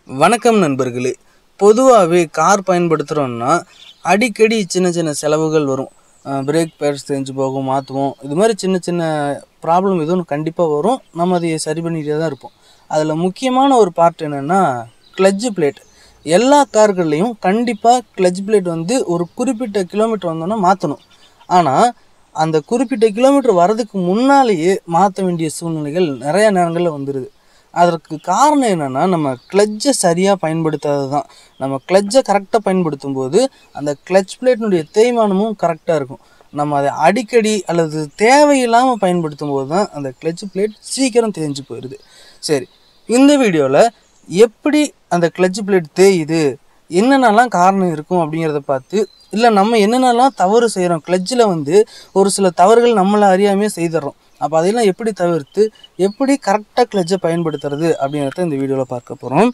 வணக்கம் நண்பர்களே பொதுவாகவே கார் பயன்படுத்துகிறோம்னா அடிக்கடி சின்ன சின்ன செலவுகள் வரும் பிரேக் பேட்ஸ் தெரிஞ்சு போகும் மாற்றுவோம் இது மாதிரி சின்ன சின்ன ப்ராப்ளம் எதுவும் கண்டிப்பாக வரும் நம்ம அதை சரி பண்ணிகிட்டே தான் இருப்போம் அதில் முக்கியமான ஒரு பார்ட் என்னென்னா கிளட்ஜ் பிளேட் எல்லா கார்கள்லேயும் கண்டிப்பாக கிளட்ஜ் பிளேட் வந்து ஒரு குறிப்பிட்ட கிலோமீட்டர் வந்தோன்னா மாற்றணும் ஆனால் அந்த குறிப்பிட்ட கிலோமீட்டர் வர்றதுக்கு முன்னாலேயே மாற்ற வேண்டிய சூழ்நிலைகள் நிறைய நேரங்களில் வந்துடுது அதற்கு காரணம் என்னென்னா நம்ம கிளட்சை சரியாக பயன்படுத்தாதது தான் நம்ம கிளட்சை கரெக்டாக பயன்படுத்தும் போது அந்த கிளட்ச் பிளேட்டினுடைய தேய்மானமும் கரெக்டாக இருக்கும் நம்ம அதை அடிக்கடி அல்லது தேவையில்லாமல் பயன்படுத்தும் போது தான் அந்த கிளட்ச் பிளேட் சீக்கிரம் தேஞ்சு போயிடுது சரி இந்த வீடியோவில் எப்படி அந்த கிளட்ச் பிளேட் தேயுது என்னென்னலாம் காரணம் இருக்கும் அப்படிங்கிறத பார்த்து இல்லை நம்ம என்னென்னலாம் தவறு செய்கிறோம் கிளட்சில் வந்து ஒரு சில தவறுகள் நம்மளை அறியாமையே செய்துடுறோம் அப்போ அதையெல்லாம் எப்படி தவிர்த்து எப்படி கரெக்டாக கிளட்சை பயன்படுத்துறது அப்படிங்கிறத இந்த வீடியோவில் பார்க்க போகிறோம்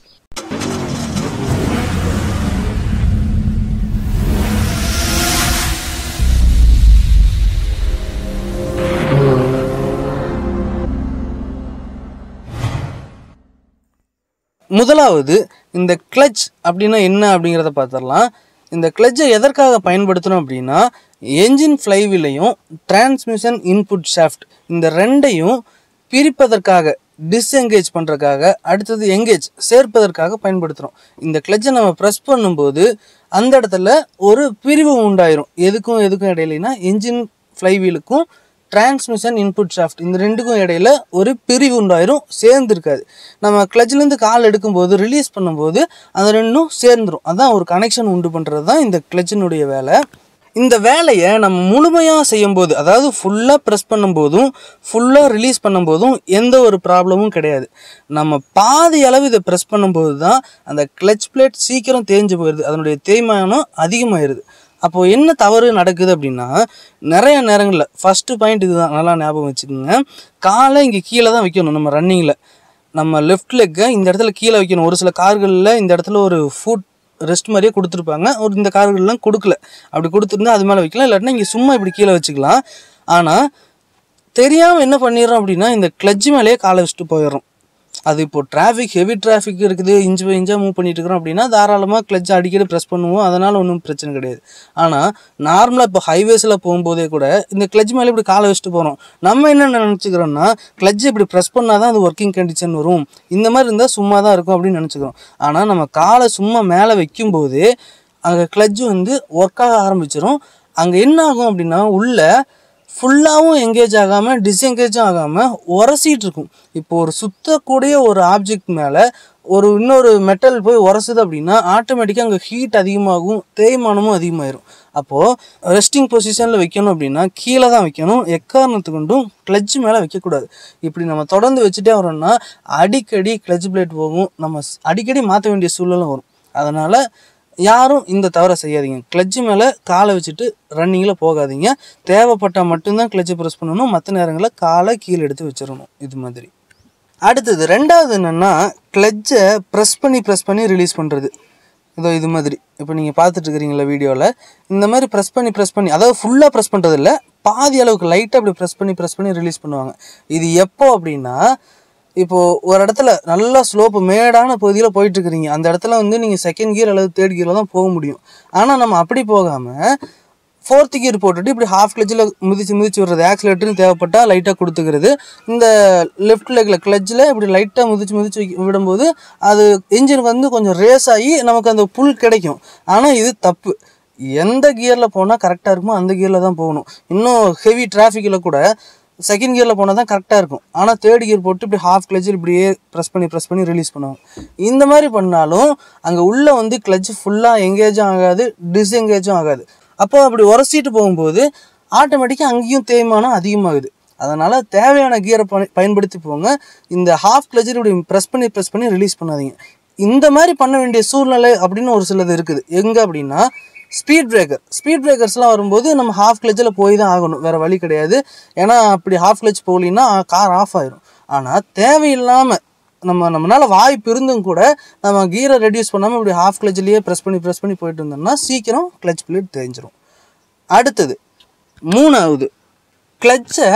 முதலாவது இந்த கிளட்ச் அப்படின்னா என்ன அப்படிங்கிறத பார்த்துடலாம் இந்த கிளட்சை எதற்காக பயன்படுத்தணும் அப்படின்னா என்ஜின் ஃப்ளைவிலையும் டிரான்ஸ்மிஷன் இன்புட் ஷாஃப்ட் இந்த ரெண்டையும் பிரிப்பதற்காக டிஸ்எங்கேஜ் பண்ணுறதுக்காக அடுத்தது எங்கேஜ் சேர்ப்பதற்காக பயன்படுத்துகிறோம் இந்த கிளட்சை நம்ம ப்ரெஸ் பண்ணும்போது அந்த இடத்துல ஒரு பிரிவு உண்டாயிரும் எதுக்கும் எதுக்கும் இடையிலனா என்ஜின் ஃப்ளைவீலுக்கும் டிரான்ஸ்மிஷன் இன்புட் ஷாஃப்ட் இந்த ரெண்டுக்கும் இடையில ஒரு பிரிவு உண்டாயிரும் சேர்ந்து இருக்காது நம்ம கிளட்ச்லேருந்து கால் எடுக்கும்போது ரிலீஸ் பண்ணும்போது அந்த ரெண்டும் சேர்ந்துரும் அதான் ஒரு கனெக்ஷன் உண்டு பண்ணுறது தான் இந்த கிளட்சினுடைய வேலை இந்த வேலையை நம்ம முழுமையாக செய்யும்போது அதாவது ஃபுல்லாக ப்ரெஸ் பண்ணும்போதும் ஃபுல்லாக ரிலீஸ் பண்ணும்போதும் எந்த ஒரு ப்ராப்ளமும் கிடையாது நம்ம பாதி அளவு இதை ப்ரெஸ் பண்ணும்போது தான் அந்த கிளட்ச் பிளேட் சீக்கிரம் தேஞ்சு போயிடுது அதனுடைய தேய்மானம் அதிகமாயிருது அப்போது என்ன தவறு நடக்குது அப்படின்னா நிறைய நேரங்களில் ஃபஸ்ட்டு பாயிண்ட் இதுதான் நல்லா ஞாபகம் வச்சுக்கோங்க காலை இங்கே கீழே தான் வைக்கணும் நம்ம ரன்னிங்கில் நம்ம லெஃப்ட் லெக்கை இந்த இடத்துல கீழே வைக்கணும் ஒரு சில கார்களில் இந்த இடத்துல ஒரு ஃபுட் ரெஸ்ட் மாதிரியே கொடுத்துருப்பாங்க ஒரு இந்த கார்கள்லாம் கொடுக்கல அப்படி கொடுத்துருந்தா அது மேலே வைக்கலாம் இல்லாட்டினா இங்கே சும்மா இப்படி கீழே வச்சுக்கலாம் ஆனால் தெரியாமல் என்ன பண்ணிடுறோம் அப்படின்னா இந்த கிளட்ஜ் மேலேயே காலை வச்சுட்டு போயிடுறோம் அது இப்போ டிராஃபிக் ஹெவி டிராஃபிக் இருக்குது இன்ச்சு பை இன்ச்சாக மூவ் பண்ணிட்டு இருக்கிறோம் அப்படின்னா தாராளமாக கிளட்ச் அடிக்கடி ப்ரெஸ் பண்ணுவோம் அதனால் ஒன்றும் பிரச்சனை கிடையாது ஆனால் நார்மலாக இப்போ ஹைவேஸில் போகும்போதே கூட இந்த கிளட்ச் மேலே இப்படி காலை வச்சுட்டு போகிறோம் நம்ம என்ன நினச்சிக்கிறோம்னா கிளட்ச் இப்படி ப்ரெஸ் பண்ணால் தான் அது ஒர்க்கிங் கண்டிஷன் வரும் இந்த மாதிரி இருந்தால் சும்மா தான் இருக்கும் அப்படின்னு நினச்சிக்கிறோம் ஆனால் நம்ம காலை சும்மா மேலே வைக்கும்போதே அங்கே கிளட்ச் வந்து ஒர்க் ஆக ஆரம்பிச்சிடும் அங்கே என்ன ஆகும் அப்படின்னா உள்ள ஃபுல்லாகவும் எங்கேஜ் ஆகாமல் டிஸ்எங்கேஜும் ஆகாமல் உரசிட்டு இருக்கும் இப்போ ஒரு சுத்தக்கூடிய ஒரு ஆப்ஜெக்ட் மேலே ஒரு இன்னொரு மெட்டல் போய் உரசுது அப்படின்னா ஆட்டோமேட்டிக்காக அங்கே ஹீட் அதிகமாகும் தேய்மானமும் அதிகமாயிரும் அப்போது ரெஸ்டிங் பொசிஷனில் வைக்கணும் அப்படின்னா கீழே தான் வைக்கணும் எக்காரணத்து கொண்டும் கிளட்ச் மேலே வைக்கக்கூடாது இப்படி நம்ம தொடர்ந்து வச்சுட்டே வரோம்னா அடிக்கடி கிளட்ச் பிளேட் போகும் நம்ம ஸ்- அடிக்கடி மாற்ற வேண்டிய சூழ்நிலை வரும் அதனால் யாரும் இந்த தவறை செய்யாதீங்க கிளட்ச் மேலே காலை வச்சுட்டு ரன்னிங்கில் போகாதீங்க தேவைப்பட்டால் மட்டும்தான் கிளட்சை ப்ரெஸ் பண்ணணும் மற்ற நேரங்களில் காலை கீழே எடுத்து வச்சிடணும் இது மாதிரி அடுத்தது ரெண்டாவது என்னென்னா கிளட்சை ப்ரெஸ் பண்ணி ப்ரெஸ் பண்ணி ரிலீஸ் பண்ணுறது இதோ இது மாதிரி இப்போ நீங்கள் பார்த்துட்டு இருக்கிறீங்களா வீடியோவில் இந்த மாதிரி ப்ரெஸ் பண்ணி ப்ரெஸ் பண்ணி அதாவது ஃபுல்லாக ப்ரெஸ் பண்ணுறது இல்லை பாதி அளவுக்கு லைட்டாக அப்படி ப்ரெஸ் பண்ணி ப்ரெஸ் பண்ணி ரிலீஸ் பண்ணுவாங்க இது எப்போ அப்படின்னா இப்போது ஒரு இடத்துல நல்லா ஸ்லோப்பு மேடான பகுதியில் போயிட்டு இருக்கிறீங்க அந்த இடத்துல வந்து நீங்கள் செகண்ட் கியர் அல்லது தேர்ட் கியரில் தான் போக முடியும் ஆனால் நம்ம அப்படி போகாமல் ஃபோர்த் கியர் போட்டுட்டு இப்படி ஹாஃப் கிளச்சில் மிதிச்சு மிதிச்சு விடுறது ஆக்சிலேட்டர்னு தேவைப்பட்டால் லைட்டாக கொடுத்துக்கிறது இந்த லெஃப்ட் லெக்கில் கிளச்சில் இப்படி லைட்டாக மிதிச்சு மிதிச்சு வைக்க- விடும்போது அது இன்ஜினுக்கு வந்து கொஞ்சம் ரேஸ் ஆகி நமக்கு அந்த புல் கிடைக்கும் ஆனால் இது தப்பு எந்த கியரில் போனால் கரெக்டாக இருக்குமோ அந்த கியரில் தான் போகணும் இன்னும் ஹெவி டிராஃபிக்கில் கூட செகண்ட் கியரில் போனால் தான் கரெக்டாக இருக்கும் ஆனால் தேர்ட் கியர் போட்டு இப்படி ஹாஃப் கிளச்சில் இப்படியே ப்ரெஸ் பண்ணி ப்ரெஸ் பண்ணி ரிலீஸ் பண்ணுவாங்க இந்த மாதிரி பண்ணாலும் அங்கே உள்ளே வந்து கிளட்ச் ஃபுல்லாக எங்கேஜும் ஆகாது டிஸ்எங்கேஜும் ஆகாது அப்போ அப்படி உரசிட்டு போகும்போது ஆட்டோமேட்டிக்காக அங்கேயும் தேய்மானம் அதிகமாகுது அதனால் தேவையான கியரை ப பயன்படுத்தி போங்க இந்த ஹாஃப் கிளச்சர் இப்படி ப்ரெஸ் பண்ணி ப்ரெஸ் பண்ணி ரிலீஸ் பண்ணாதீங்க இந்த மாதிரி பண்ண வேண்டிய சூழ்நிலை அப்படின்னு ஒரு சிலது இருக்குது எங்கே அப்படின்னா ஸ்பீட் பிரேக்கர் ஸ்பீட் பிரேக்கர்ஸ்லாம் வரும்போது நம்ம ஹாஃப் கிளச்சில் போய் தான் ஆகணும் வேறு வழி கிடையாது ஏன்னா அப்படி ஹாஃப் கிளச் போகலின்னா கார் ஆஃப் ஆயிரும் ஆனால் தேவையில்லாமல் நம்ம நம்மளால் வாய்ப்பு இருந்தும் கூட நம்ம கீரை ரெடியூஸ் பண்ணாமல் இப்படி ஹாஃப் கிளச்சிலேயே ப்ரெஸ் பண்ணி ப்ரெஸ் பண்ணி போயிட்டு இருந்தோம்னா சீக்கிரம் கிளச் பிளேட் தேஞ்சிரும் அடுத்தது மூணாவது கிளட்சை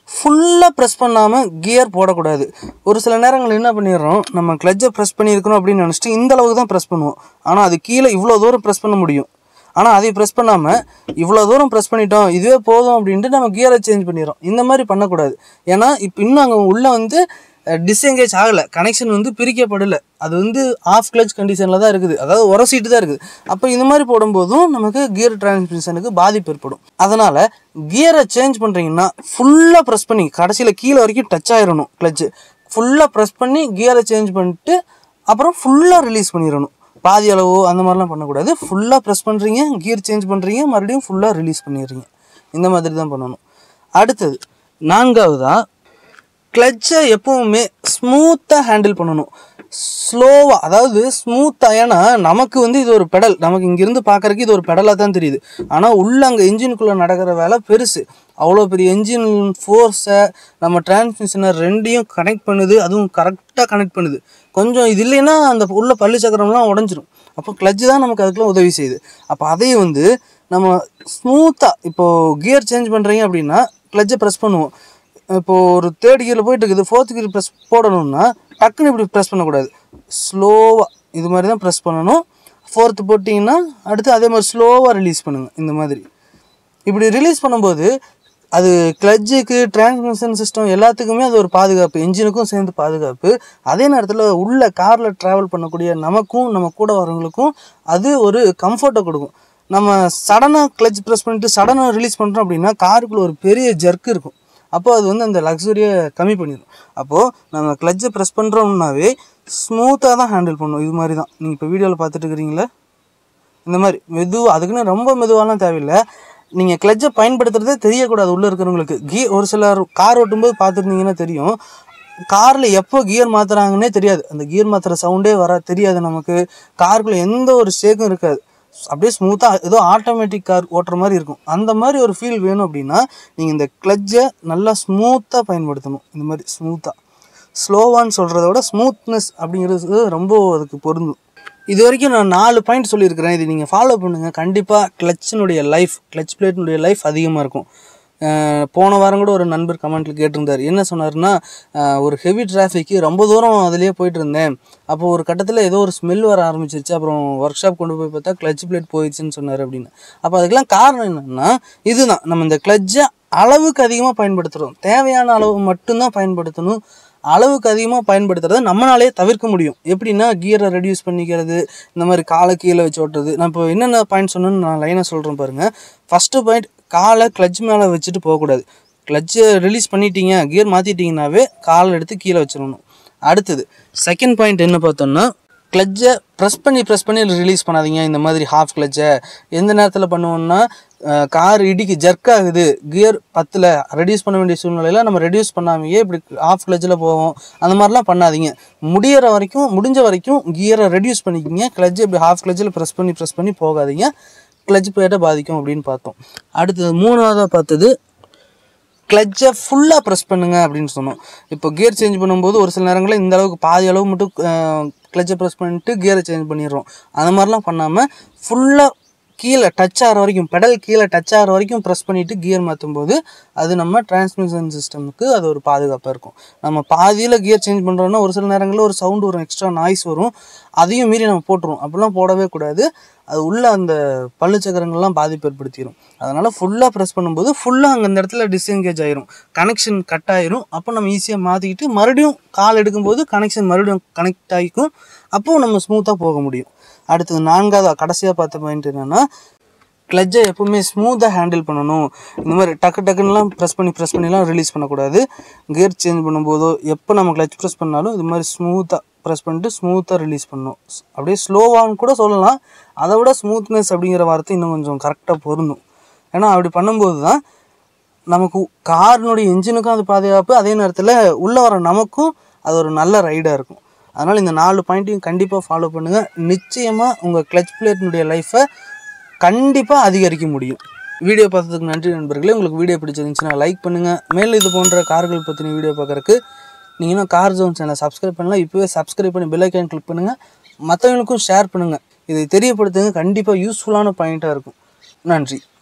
ஃபுல்லாக ப்ரெஸ் பண்ணாமல் கியர் போடக்கூடாது ஒரு சில நேரங்கள் என்ன பண்ணிடுறோம் நம்ம கிளட்சை ப்ரெஸ் பண்ணியிருக்கணும் அப்படின்னு நினச்சிட்டு இந்த அளவுக்கு தான் ப்ரெஸ் பண்ணுவோம் ஆனால் அது கீழே இவ்வளோ தூரம் ப்ரெஸ் பண்ண முடியும் ஆனால் அதை ப்ரெஸ் பண்ணாமல் இவ்வளோ தூரம் ப்ரெஸ் பண்ணிட்டோம் இதுவே போதும் அப்படின்ட்டு நம்ம கியரை சேஞ்ச் பண்ணிடுறோம் இந்த மாதிரி பண்ணக்கூடாது ஏன்னா இப்போ இன்னும் அங்கே உள்ளே வந்து டிஸ்எங்கேஜ் ஆகலை கனெக்ஷன் வந்து பிரிக்கப்படலை அது வந்து ஆஃப் கிளச் கண்டிஷனில் தான் இருக்குது அதாவது உரசிட்டு தான் இருக்குது அப்போ இந்த மாதிரி போடும்போதும் நமக்கு கியர் டிரான்ஸ்மிஷனுக்கு பாதிப்பு ஏற்படும் அதனால் கியரை சேஞ்ச் பண்ணுறீங்கன்னா ஃபுல்லாக ப்ரெஸ் பண்ணி கடைசியில் கீழே வரைக்கும் டச் ஆயிடணும் கிளச்சு ஃபுல்லாக ப்ரெஸ் பண்ணி கியரை சேஞ்ச் பண்ணிட்டு அப்புறம் ஃபுல்லாக ரிலீஸ் பண்ணிடணும் பாதி அளவோ அந்த மாதிரிலாம் பண்ணக்கூடாது ஃபுல்லாக ப்ரெஸ் பண்ணுறீங்க கியர் சேஞ்ச் பண்ணுறீங்க மறுபடியும் ஃபுல்லாக ரிலீஸ் பண்ணிடுறீங்க இந்த மாதிரி தான் பண்ணணும் அடுத்தது நான்காவதாக கிளட்சை எப்பவுமே ஸ்மூத்தாக ஹேண்டில் பண்ணணும் ஸ்லோவாக அதாவது ஸ்மூத்தாக ஏன்னா நமக்கு வந்து இது ஒரு பெடல் நமக்கு இங்கேருந்து பார்க்குறக்கு இது ஒரு பெடலாக தான் தெரியுது ஆனால் உள்ள அங்கே இன்ஜினுக்குள்ளே நடக்கிற வேலை பெருசு அவ்வளோ பெரிய இன்ஜின் ஃபோர்ஸை நம்ம டிரான்ஸ்மிஷனை ரெண்டையும் கனெக்ட் பண்ணுது அதுவும் கரெக்டாக கனெக்ட் பண்ணுது கொஞ்சம் இது இல்லைன்னா அந்த உள்ள பள்ளி சக்கரம்லாம் உடஞ்சிரும் அப்போ கிளட்ச் தான் நமக்கு அதுக்கெலாம் உதவி செய்யுது அப்போ அதையும் வந்து நம்ம ஸ்மூத்தாக இப்போது கியர் சேஞ்ச் பண்ணுறீங்க அப்படின்னா கிளட்சை ப்ரெஸ் பண்ணுவோம் இப்போது ஒரு தேர்ட் கியரில் போயிட்டு இருக்குது ஃபோர்த் கியர் ப்ரெஸ் போடணும்னா டக்குன்னு இப்படி ப்ரெஸ் பண்ணக்கூடாது ஸ்லோவாக இது மாதிரி தான் ப்ரெஸ் பண்ணணும் ஃபோர்த்து போட்டிங்கன்னா அடுத்து அதே மாதிரி ஸ்லோவாக ரிலீஸ் பண்ணுங்கள் இந்த மாதிரி இப்படி ரிலீஸ் பண்ணும்போது அது கிளட்ஜுக்கு டிரான்ஸ்மிஷன் சிஸ்டம் எல்லாத்துக்குமே அது ஒரு பாதுகாப்பு என்ஜினுக்கும் சேர்ந்து பாதுகாப்பு அதே நேரத்தில் உள்ள காரில் ட்ராவல் பண்ணக்கூடிய நமக்கும் நம்ம கூட வரவங்களுக்கும் அது ஒரு கம்ஃபர்ட்டை கொடுக்கும் நம்ம சடனாக கிளட்ச் ப்ரெஸ் பண்ணிட்டு சடனாக ரிலீஸ் பண்ணுறோம் அப்படின்னா காருக்குள்ள ஒரு பெரிய ஜர்க் இருக்கும் அப்போ அது வந்து அந்த லக்ஸுரியை கம்மி பண்ணிடும் அப்போது நம்ம கிளட்சை ப்ரெஸ் பண்ணுறோம்னாவே ஸ்மூத்தாக தான் ஹேண்டில் பண்ணணும் இது மாதிரி தான் நீங்கள் இப்போ வீடியோவில் பார்த்துட்டு இருக்கிறீங்களா இந்த மாதிரி மெதுவாக அதுக்குன்னு ரொம்ப மெதுவாலாம் தேவையில்லை நீங்கள் கிளட்சை பயன்படுத்துறதே தெரியக்கூடாது உள்ளே இருக்கிறவங்களுக்கு கீ ஒரு சிலர் கார் ஓட்டும்போது பார்த்துருந்தீங்கன்னா தெரியும் காரில் எப்போ கியர் மாற்றுறாங்கன்னே தெரியாது அந்த கியர் மாற்றுற சவுண்டே வர தெரியாது நமக்கு காருக்குள்ளே எந்த ஒரு ஷேக்கும் இருக்காது அப்படியே ஸ்மூத்தாக ஏதோ ஆட்டோமேட்டிக் கார் ஓட்டுற மாதிரி இருக்கும் அந்த மாதிரி ஒரு ஃபீல் வேணும் அப்படின்னா நீங்கள் இந்த கிளட்சை நல்லா ஸ்மூத்தாக பயன்படுத்தணும் இந்த மாதிரி ஸ்மூத்தாக ஸ்லோவான்னு சொல்கிறத விட ஸ்மூத்னஸ் அப்படிங்கிறது ரொம்ப அதுக்கு பொருந்தும் இது வரைக்கும் நான் நாலு பாயிண்ட் சொல்லியிருக்கிறேன் இது நீங்கள் ஃபாலோ பண்ணுங்கள் கண்டிப்பாக கிளச்சினுடைய லைஃப் கிளச் பிளேட்டினுடைய லைஃப் அதிகமாக இருக்கும் அஹ் போன வாரம் கூட ஒரு நண்பர் கமெண்ட்டில் கேட்டிருந்தார் என்ன சொன்னார்னா அஹ் ஒரு ஹெவி டிராஃபிக்கு ரொம்ப தூரம் அதிலே போயிட்டு இருந்தேன் அப்போ ஒரு கட்டத்தில் ஏதோ ஒரு ஸ்மெல் வர ஆரம்பிச்சிருச்சு அப்புறம் ஒர்க் ஷாப் கொண்டு போய் பார்த்தா கிளச் பிளேட் போயிடுச்சுன்னு சொன்னார் அப்படின்னு அப்போ அதுக்கெல்லாம் காரணம் என்னன்னா இதுதான் நம்ம இந்த கிளட்சை அளவுக்கு அதிகமாக பயன்படுத்துகிறோம் தேவையான அளவு மட்டும்தான் பயன்படுத்தணும் அளவுக்கு அதிகமாக பயன்படுத்துறதை நம்மளாலே தவிர்க்க முடியும் எப்படின்னா கியரை ரெடியூஸ் பண்ணிக்கிறது இந்த மாதிரி காலை கீழே வச்சு ஓட்டுறது நான் இப்போ என்னென்ன பாயிண்ட் சொன்னேன்னு நான் லைனாக சொல்கிறேன் பாருங்கள் ஃபஸ்ட்டு பாயிண்ட் காலை கிளட்ச் மேலே வச்சுட்டு போகக்கூடாது கிளட்சை ரிலீஸ் பண்ணிட்டீங்க கியர் மாற்றிட்டீங்கன்னாவே காலை எடுத்து கீழே வச்சிடணும் அடுத்தது செகண்ட் பாயிண்ட் என்ன பார்த்தோம்னா கிளட்சை ப்ரெஸ் பண்ணி ப்ரெஸ் பண்ணி ரிலீஸ் பண்ணாதீங்க இந்த மாதிரி ஹாஃப் கிளட்சை எந்த நேரத்தில் பண்ணுவோம்னா கார் இடிக்கு ஜர்க் ஆகுது கியர் பத்தில் ரெடியூஸ் பண்ண வேண்டிய சூழ்நிலையில் நம்ம ரெடியூஸ் பண்ணாமையே இப்படி ஆஃப் கிளட்சில் போவோம் அந்த மாதிரிலாம் பண்ணாதீங்க முடியிற வரைக்கும் முடிஞ்ச வரைக்கும் கியரை ரெடியூஸ் பண்ணிக்கிங்க கிளட்சை இப்படி ஹாஃப் கிளட்சில் ப்ரெஸ் பண்ணி ப்ரெஸ் பண்ணி போகாதீங்க கிளட்ச் பிளேட்டை பாதிக்கும் அப்படின்னு பார்த்தோம் அடுத்தது மூணாவதாக பார்த்தது கிளட்சை ஃபுல்லாக ப்ரெஸ் பண்ணுங்க அப்படின்னு சொன்னோம் இப்போ கியர் சேஞ்ச் பண்ணும்போது ஒரு சில நேரங்களில் இந்த அளவுக்கு பாதி அளவு மட்டும் கிளட்சை ப்ரெஸ் பண்ணிட்டு கியரை சேஞ்ச் பண்ணிடுறோம் அந்த மாதிரிலாம் பண்ணாமல் ஃபுல்லாக கீழே டச் ஆகிற வரைக்கும் பெடல் கீழே டச் ஆகிற வரைக்கும் ப்ரெஸ் பண்ணிவிட்டு கியர் மாற்றும் போது அது நம்ம டிரான்ஸ்மிஷன் சிஸ்டமுக்கு அது ஒரு பாதுகாப்பாக இருக்கும் நம்ம பாதியில் கியர் சேஞ்ச் பண்ணுறோன்னா ஒரு சில நேரங்களில் ஒரு சவுண்டு வரும் எக்ஸ்ட்ரா நாய்ஸ் வரும் அதையும் மீறி நம்ம போட்டுருவோம் அப்படிலாம் போடவே கூடாது அது உள்ள அந்த பல்லு சக்கரங்கள்லாம் பாதிப்பு ஏற்படுத்திடும் அதனால் ஃபுல்லாக ப்ரெஸ் பண்ணும்போது ஃபுல்லாக அங்கே அந்த இடத்துல டிஸ்எங்கேஜ் ஆயிரும் கனெக்ஷன் கட் ஆயிரும் அப்போ நம்ம ஈஸியாக மாற்றிக்கிட்டு மறுபடியும் கால் எடுக்கும்போது கனெக்ஷன் மறுபடியும் கனெக்ட் ஆகிக்கும் அப்போது நம்ம ஸ்மூத்தாக போக முடியும் அடுத்தது நான்காவது கடைசியாக பார்த்த பாயிண்ட் என்னென்னா கிளட்சை எப்பவுமே ஸ்மூத்தாக ஹேண்டில் பண்ணணும் இந்த மாதிரி டக்கு டக்குன்னுலாம் ப்ரெஸ் பண்ணி ப்ரெஸ் பண்ணிலாம் ரிலீஸ் பண்ணக்கூடாது கியர் சேஞ்ச் பண்ணும்போதோ எப்போ நம்ம கிளட்ச் ப்ரெஸ் பண்ணாலும் இது மாதிரி ஸ்மூத்தாக ப்ரெஸ் பண்ணிட்டு ஸ்மூத்தாக ரிலீஸ் பண்ணணும் ஸ்- அப்படியே ஸ்லோவான்னு கூட சொல்லலாம் அதை விட ஸ்மூத்னஸ் அப்படிங்கிற வார்த்தை இன்னும் கொஞ்சம் கரெக்டாக பொருந்தும் ஏன்னா அப்படி பண்ணும்போது தான் நமக்கு காரினுடைய இன்ஜினுக்கும் அது பாதுகாப்பு அதே நேரத்தில் உள்ளே வர நமக்கும் அது ஒரு நல்ல ரைடாக இருக்கும் அதனால் இந்த நாலு பாயிண்ட்டையும் கண்டிப்பாக ஃபாலோ பண்ணுங்கள் நிச்சயமாக உங்கள் கிளச் பிளேட்டினுடைய லைஃப்பை கண்டிப்பாக அதிகரிக்க முடியும் வீடியோ பார்த்ததுக்கு நன்றி நண்பர்களே உங்களுக்கு வீடியோ பிடிச்சிருந்துச்சுன்னா லைக் பண்ணுங்கள் மேலும் இது போன்ற கார்கள் பற்றின வீடியோ பார்க்குறக்கு நீங்கள் இன்னும் கார் ஜோன் சேனலை சப்ஸ்கிரைப் பண்ணலாம் இப்போவே சப்ஸ்கிரைப் பண்ணி பெல் ஐக்கான் கிளிக் பண்ணுங்கள் மற்றவங்களுக்கும் ஷேர் பண்ணுங்கள் இதை தெரியப்படுத்துங்க கண்டிப்பாக யூஸ்ஃபுல்லான பாயிண்ட்டாக இருக்கும் நன்றி